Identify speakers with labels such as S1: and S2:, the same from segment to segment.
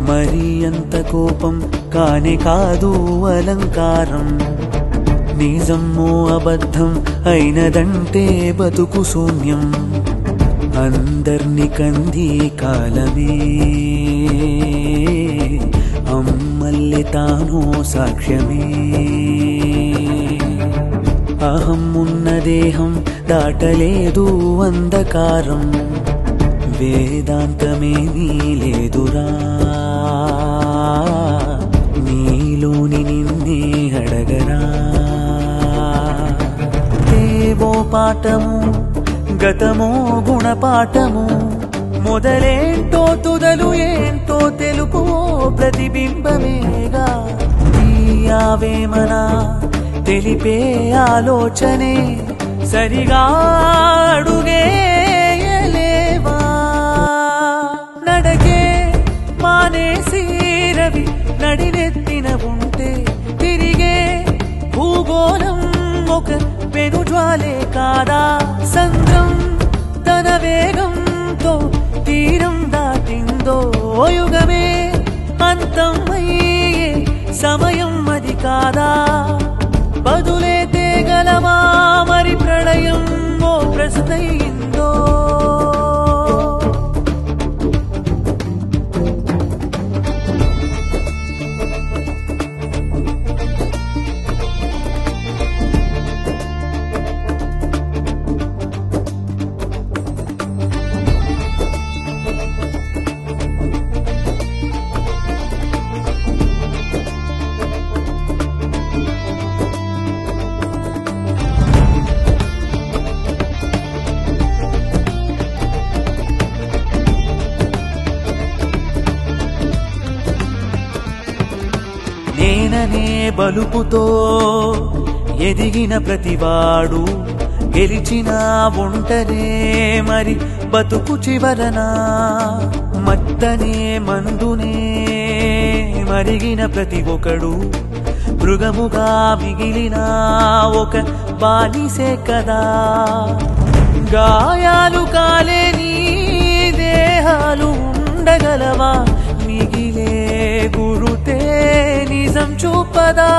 S1: మరి అంత కోపం కానే కాదు అలంకారం నిజమో అబద్ధం అయినదంటే బతుకు శూన్యం అందర్ని కంది కాలమే అమ్మల్లి తాను సాక్ష్యమే అహం ఉన్న దేహం దాటలేదు అంధకారం వేదాంతమేమీ లేదురా నీలోని నిన్నే అడగరా ఏవో పాఠము గతమో గుణపాఠము మొదలేంటో తుదలు ఏంటో తెలుపు ప్రతిబింబమేగా ఈ ఆవేమనా తెలిపే ఆలోచనే సరిగా అడుగేయలేవా నడకే మానేసి రవి నడినెత్తిన ఉంటే తిరిగే భూగోళం ఒక పెనుజ్వాలే కాదా సంద్రం తన వేగంతో తీరం దాటిందో యుగమే అంతం అయ్యే సమయం అది కాదా బదులే తేగలమా మరి ప్రళయం ఓ ప్రశ్నయిందో నేననే బలుపుతో ఎదిగిన ప్రతివాడు గెలిచిన ఒంటనే మరి బతుకు చివరన మత్తనే మందునే మరిగిన ప్రతి ఒక్కడు మృగముగా మిగిలిన ఒక బానిసే కదా గాయాలు కాలేని దేహాలు ఉండగలవా మిగిలే గురుతే నిజం చూపదా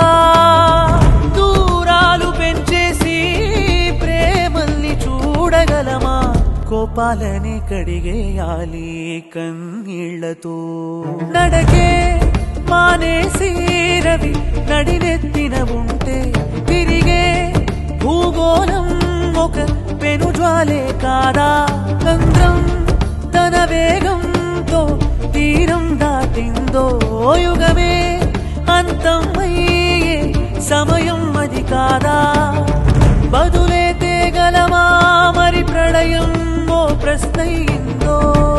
S1: దూరాలు పెంచేసి ప్రేమల్ని చూడగలమా కోపాలని కడిగేయాలి కన్నీళ్లతో నడకే మానేసి రవి నడినెత్తిన ఉంటే తిరిగే భూగోళం ఒక పెనుజ్వాలే కాదా కంద్రం తన వేగంతో తీరం దాటిందో యుగమే అంతం అయ్యే సమయం అది కాదా బదులే తేగలమా మరి ప్రళయం ఓ ప్రశ్నయిందో